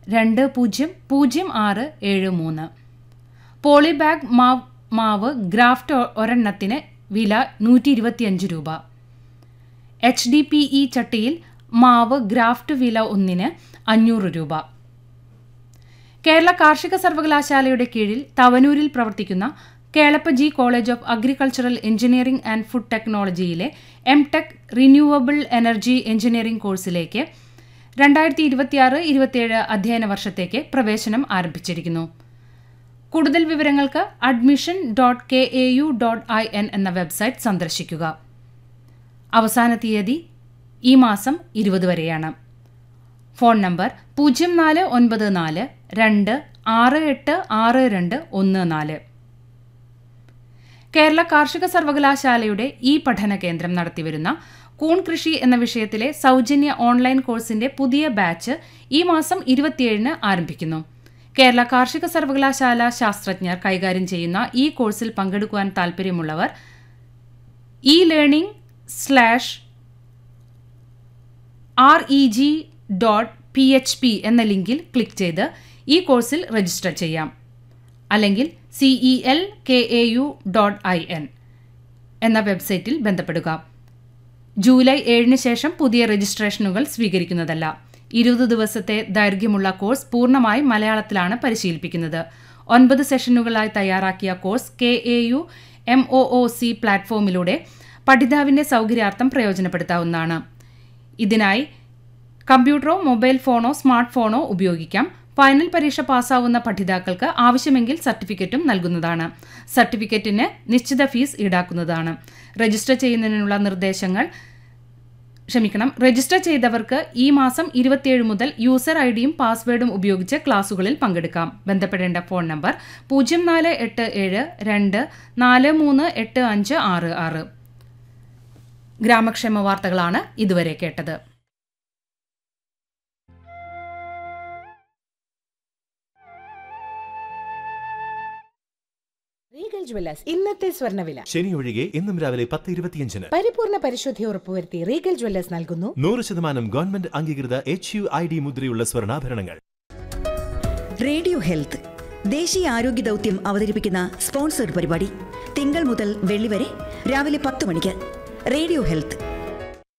രണ്ട് പൂജ്യം പൂജ്യം ആറ് ഏഴ് മൂന്ന് പോളിബാഗ് മാവ് മാവ് ഗ്രാഫ്റ്റ് ഒ- ഒരെണ്ണത്തിന് വില നൂറ്റി ഇരുപത്തിയഞ്ച് രൂപ എച്ച് ഡി പി ഇ ചട്ടിയിൽ മാവ് ഗ്രാഫ്റ്റ് വില ഒന്നിന് അഞ്ഞൂറ് രൂപ കേരള കാർഷിക സർവകലാശാലയുടെ കീഴിൽ തവനൂരിൽ പ്രവർത്തിക്കുന്ന Kelappa ji college of agricultural engineering and food ടെക്നോളജിയിലെ M tech renewable energy engineering കോഴ്സിലേക്ക് രണ്ടായിരത്തി ഇരുപത്തിയാറ് ഇരുപത്തിയേഴ് അധ്യയന വർഷത്തേക്ക് പ്രവേശനം ആരംഭിച്ചിരിക്കുന്നു കൂടുതൽ വിവരങ്ങൾക്ക് admission dot K A U dot I N എന്ന വെബ്സൈറ്റ് സന്ദർശിക്കുക അവസാന തീയതി ഈ മാസം ഇരുപത് വരെയാണ് ഫോൺ നമ്പർ പൂജ്യം നാല് ഒൻപത് നാല് രണ്ട് ആറ് എട്ട് ആറ് രണ്ട് ഒന്ന് നാല് കേരള കാർഷിക സർവകലാശാലയുടെ ഈ പഠന കേന്ദ്രം നടത്തിവരുന്ന കൂൺ കൃഷി എന്ന വിഷയത്തിലെ സൗജന്യ ഓൺലൈൻ കോഴ്സിന്റെ പുതിയ ബാച്ച് ഈ മാസം ഇരുപത്തിയേഴിന് ആരംഭിക്കുന്നു കേരള കാർഷിക സർവകലാശാല ശാസ്ത്രജ്ഞർ കൈകാര്യം ചെയ്യുന്ന ഈ കോഴ്സിൽ പങ്കെടുക്കുവാൻ താൽപ്പര്യമുള്ളവർ E learning slash R E G dot P H P എന്ന ലിങ്കിൽ ക്ലിക്ക് ചെയ്ത് ഈ കോഴ്സിൽ രജിസ്റ്റർ ചെയ്യാം അല്ലെങ്കിൽ C E L K A U dot I N എന്ന വെബ്സൈറ്റിൽ ബന്ധപ്പെടുക ജൂലൈ ഏഴിന് ശേഷം പുതിയ രജിസ്ട്രേഷനുകൾ സ്വീകരിക്കുന്നതല്ല ഇരുപത് ദിവസത്തെ ദൈർഘ്യമുള്ള കോഴ്സ് പൂർണ്ണമായി മലയാളത്തിലാണ് പരിശീലിപ്പിക്കുന്നത് ഒൻപത് സെഷനുകളായി തയ്യാറാക്കിയ course K A U M O O C പ്ലാറ്റ്ഫോമിലൂടെ പഠിതാവിന്റെ സൗകര്യാർത്ഥം പ്രയോജനപ്പെടുത്താവുന്നതാണ് ഇതിനായി കമ്പ്യൂട്ടറോ മൊബൈൽ ഫോണോ സ്മാർട്ട് ഫോണോ ഉപയോഗിക്കാം ഫൈനൽ പരീക്ഷ പാസ്സാവുന്ന പഠിതാക്കൾക്ക് ആവശ്യമെങ്കിൽ സർട്ടിഫിക്കറ്റും നൽകുന്നതാണ് സർട്ടിഫിക്കറ്റിന് നിശ്ചിത ഫീസ് ഈടാക്കുന്നതാണ് രജിസ്റ്റർ ചെയ്യുന്നതിനുള്ള നിർദ്ദേശങ്ങൾ ക്ഷമിക്കണം രജിസ്റ്റർ ചെയ്തവർക്ക് ഈ മാസം ഇരുപത്തിയേഴ് മുതൽ യൂസർ ഐ ഡിയും പാസ്വേഡും ഉപയോഗിച്ച് ക്ലാസുകളിൽ പങ്കെടുക്കാം ബന്ധപ്പെടേണ്ട ഫോൺ നമ്പർ പൂജ്യം നാല് എട്ട് ഏഴ് രണ്ട് നാല് മൂന്ന് എട്ട് അഞ്ച് ആറ് ആറ് ഗ്രാമക്ഷേമ വാർത്തകളാണ് ഇതുവരെ കേട്ടത് റീഗൽ ജ്വല്ലേഴ്സ് ഇന്നത്തെ സ്വർണ്ണവില ശനി ഒഴികെ ഇന്നും രാവിലെ പത്ത് ഇരുപത്തിയഞ്ചിന് പരിപൂർണ പരിശുദ്ധി ഉറപ്പുവരുത്തി റീഗൽ ജ്വല്ലേഴ്സ് നൽകുന്നു നൂറ് ശതമാനം ഗവൺമെന്റ് അംഗീകൃത എച്ച് യു ഐ ഡി മുദ്രയുള്ള സ്വർണ്ണാഭരണങ്ങൾ റേഡിയോ ഹെൽത്ത് ദേശീയ ആരോഗ്യ ദൗത്യം അവതരിപ്പിക്കുന്ന സ്പോൺസർഡ് പരിപാടി തിങ്കൾ മുതൽ വെള്ളി വരെ രാവിലെ പത്ത് മണിക്ക് റേഡിയോ ഹെൽത്ത്